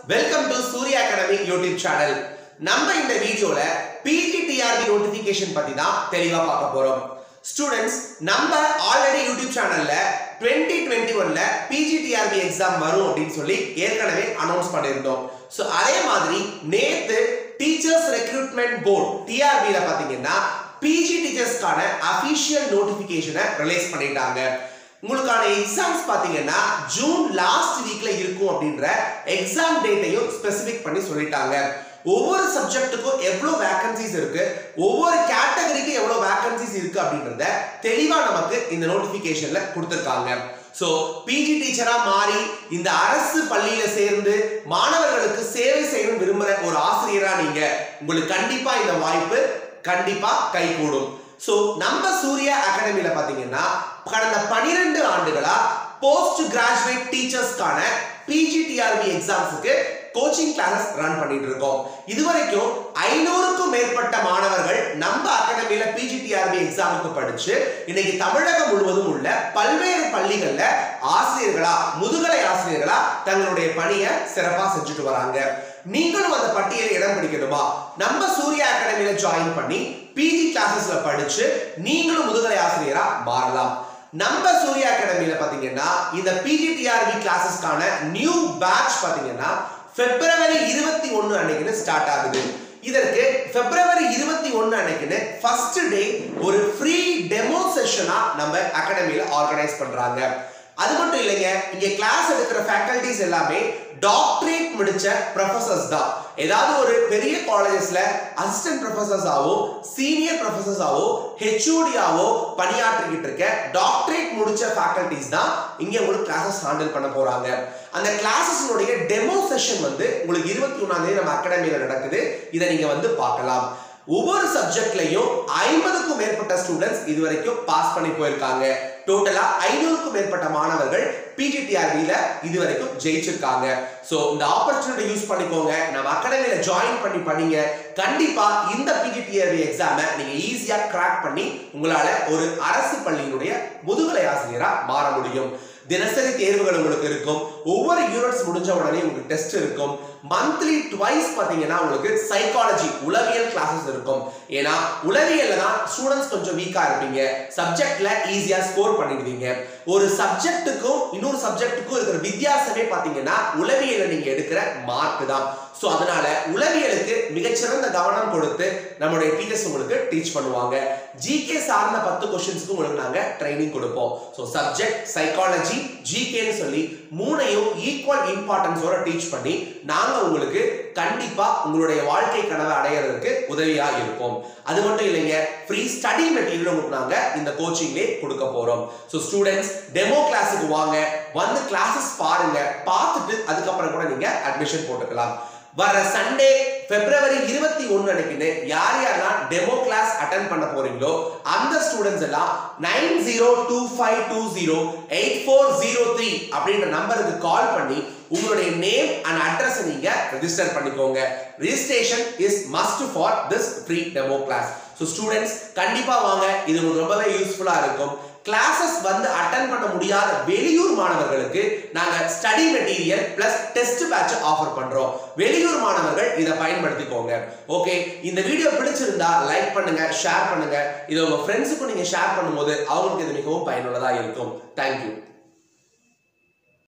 welcome to Surya academy YouTube channel நம்ம இந்த வீடியோல பிஜிடிஆர்பி நோட்டிபிகேஷன் பத்தி தான் தெளிவா பார்க்க போறோம் ஸ்டூடெண்ட்ஸ் நம்ம ஆல்ரெடி யூடியூப் சேனல்ல 2021 டுவெண்ட்டி ஒன்ல பிஜிடிஆர்பி எக்ஸாம் வரும் அப்படின்னு சொல்லி ஏற்கனவே அனௌன்ஸ் பண்ணியிருந்தோம் ஸோ அதே மாதிரி நேத்து டீச்சர்ஸ் ரெக்ரூட்மெண்ட் போர்ட் டிஆர்பியில பாத்தீங்கன்னா பிஜி டீச்சர்ஸ்க்கான அபிஷியல் நோட்டிபிகேஷனை ரிலீஸ் பண்ணிட்டாங்க உங்களுக்கான எக்ஸாம்ஸ் பாத்தீங்கன்னா ஜூன் லாஸ்ட் வீக்ல இருக்கும் அப்படின்ற எக்ஸாம் டேட்டையும் ஸ்பெசிஃபிக் பண்ணி சொல்லிட்டாங்க ஒவ்வொரு சப்ஜெக்ட்டுக்கும் எவ்வளோ வேகன்சிஸ் இருக்கு ஒவ்வொரு கேட்டகரிக்கு எவ்வளோ வேகன்சிஸ் இருக்கு அப்படின்றத தெளிவா நமக்கு இந்த நோட்டிபிகேஷன்ல கொடுத்துருக்காங்க ஸோ பிஜி டீச்சரா மாறி இந்த அரசு பள்ளியில சேர்ந்து மாணவர்களுக்கு சேவை செய்யணும் விரும்புற ஒரு ஆசிரியரா நீங்க உங்களுக்கு கண்டிப்பா இந்த வாய்ப்பு கண்டிப்பா கைகூடும் ஸோ நம்ம சூர்யா அகாடமியில பாத்தீங்கன்னா கடந்த பனிரெண்டு ஆண்டுகளா போஸ்ட் கிராஜுவேட் டீச்சர்ஸ்க்கான பிஜிடிஆர்பி எக்ஸாம்ஸுக்கு கோச்சிங் கிளாஸஸ் ரன் பண்ணிட்டு இருக்கோம் இதுவரைக்கும் ஐநூறுக்கும் மேற்பட்ட மாணவர்கள் நம்ம அகாடமியில பிஜிடிஆர்பி எக்ஸாமுக்கு படிச்சு இன்னைக்கு தமிழகம் முழுவதும் உள்ள பல்வேறு பள்ளிகள்ல ஆசிரியர்களா முதுகலை ஆசிரியர்களா தங்களுடைய பணியை சிறப்பா செஞ்சுட்டு வராங்க நீங்களும் அந்த பட்டியலில் இடம் பிடிக்கணுமா நம்ம சூர்யா அகாடமியில ஜாயின் பண்ணி பிஜி கிளாஸஸ்ல படிச்சு நீங்களும் முதுகலை ஆசிரியரா மாறலாம் நம்ம சூர்யா அகாடமியில பாத்தீங்கன்னா இந்த பிஜிடிஆர்பி கிளாஸஸ்க்கான நியூ பேட்ச் பாத்தீங்கன்னா பிப்ரவரி இருபத்தி ஒன்னு அன்னைக்குன்னு ஸ்டார்ட் ஆகுது இதற்கு பிப்ரவரி இருபத்தி ஒன்னு அன்னைக்குன்னு ஃபர்ஸ்ட் டே ஒரு ஃப்ரீ டெமோ செஷனா நம்ம அகாடமியில ஆர்கனைஸ் பண்றாங்க அது மட்டும் இல்லைங்க இங்க கிளாஸ் எடுக்கிற ஃபேக்கல்டிஸ் எல்லாமே டாக்டரேட் முடிச்ச ப்ரொஃபசர்ஸ் தான் ஏதாவது ஒரு பெரிய காலேஜஸ்ல அசிஸ்டன்ட் ப்ரொஃபசர்ஸ் ஆவோ சீனியர் ப்ரொஃபசர்ஸ் ஆவோ ஹெச்ஓடியாவோ பணியாற்றிக்கிட்டு இருக்க டாக்டரேட் முடிச்ச ஃபேக்கல்டிஸ் தான் இங்க உங்களுக்கு கிளாஸஸ் ஹேண்டில் பண்ண போறாங்க அந்த கிளாஸஸ்னுடைய டெமோ செஷன் வந்து உங்களுக்கு இருபத்தி ஒன்னாம் தேதி நம்ம அகாடமியில நடக்குது இதை நீங்க வந்து பார்க்கலாம் ஒவ்வொரு சப்ஜெக்ட்லையும் ஐம்பதுக்கும் மேற்பட்ட ஸ்டூடெண்ட்ஸ் இது வரைக்கும் பாஸ் பண்ணி போயிருக்காங்க டோட்டலா ஐநூறுக்கும் மேற்பட்ட மாணவர்கள் பிஜிடிஆர்பியில இது வரைக்கும் ஜெயிச்சிருக்காங்க ஸோ இந்த ஆப்பர்ச்சுனிட்டி யூஸ் பண்ணிக்கோங்க நம்ம அகாடமியில ஜாயின் பண்ணி படிங்க கண்டிப்பா இந்த பிஜிடிஆர்பி எக்ஸாமை நீங்க ஈஸியா கிராக் பண்ணி உங்களால ஒரு அரசு பள்ளியினுடைய முதுகலை ஆசிரியரா மாற முடியும் தினசரி தேர்வுகள் உங்களுக்கு இருக்கும் ஒவ்வொரு யூனிட்ஸ் முடிஞ்ச உடனே உங்களுக்கு டெஸ்ட் இருக்கும் மந்த்லி ட்வைஸ் பார்த்தீங்கன்னா உங்களுக்கு சைக்காலஜி உளவியல் கிளாஸஸ் இருக்கும் ஏன்னா உளவியல்ல தான் ஸ்டூடெண்ட்ஸ் கொஞ்சம் வீக்கா இருப்பீங்க சப்ஜெக்ட்ல ஈஸியா ஸ்கோர் பண்ணிடுவீங்க ஒரு சப்ஜெக்ட்டுக்கும் இன்னொரு சப்ஜெக்ட்டுக்கும் இருக்கிற வித்தியாசமே பார்த்தீங்கன்னா உளவியல நீங்க எடுக்கிற மார்க் தான் ஸோ அதனால உளவியலுக்கு மிகச்சிறந்த கவனம் கொடுத்து நம்மளுடைய டீச்சர்ஸ் உங்களுக்கு டீச் பண்ணுவாங்க ஜிகே சார்ந்த பத்து கொஸ்டின்ஸ்க்கு உங்களுக்கு நாங்கள் ட்ரைனிங் கொடுப்போம் ஸோ சப்ஜெக்ட் சைக்காலஜி ஜிகேன்னு சொல்லி மூணையும் ஈக்குவல் இம்பார்ட்டன்ஸோட டீச் பண்ணி நாங்கள் உங்களுக்கு கண்டிப்பா உங்களுடைய வாழ்க்கை கனவை அடையிறதுக்கு உதவியா இருப்போம் அது மட்டும் இல்லைங்க ஃப்ரீ ஸ்டடி மெட்டீரியல் உங்களுக்கு நாங்க இந்த கோச்சிங்லே கொடுக்க போறோம் ஸோ ஸ்டூடெண்ட்ஸ் டெமோ கிளாஸுக்கு வாங்க வந்து கிளாஸஸ் பாருங்க பார்த்துட்டு அதுக்கப்புறம் கூட நீங்க அட்மிஷன் போட்டுக்கலாம் வர சண்டே பிப்ரவரி இருபத்தி ஒன்னு அன்னைக்குன்னு யார் யாரெல்லாம் டெமோ கிளாஸ் அட்டன் பண்ண போறீங்களோ அந்த ஸ்டூடெண்ட்ஸ் எல்லாம் nine zero two five two zero eight four zero three அப்படின்ற நம்பருக்கு கால் பண்ணி உங்களுடைய நேம் அண்ட் அட்ரஸ் நீங்க ரெஜிஸ்டர் பண்ணிக்கோங்க registration is must for this free demo class so students கண்டிப்பா வாங்க இது உங்களுக்கு ரொம்பவே யூஸ்ஃபுல்லா இருக்கும் கிளாஸஸ் வந்து அட்டன் பண்ண முடியாத வெளியூர் மாணவர்களுக்கு நாங்க study material plus test batch offer பண்றோம் வெளியூர் மாணவர்கள் இதை பயன்படுத்திக்கோங்க ஓகே இந்த வீடியோ பிடிச்சிருந்தா லைக் பண்ணுங்க ஷேர் பண்ணுங்க இதை உங்க ஃப்ரெண்ட்ஸுக்கும் நீங்க ஷேர் பண்ணும்போது அவங்களுக்கு இது மிகவும் பயனுள்ளதா இருக்கும் தேங்க்யூ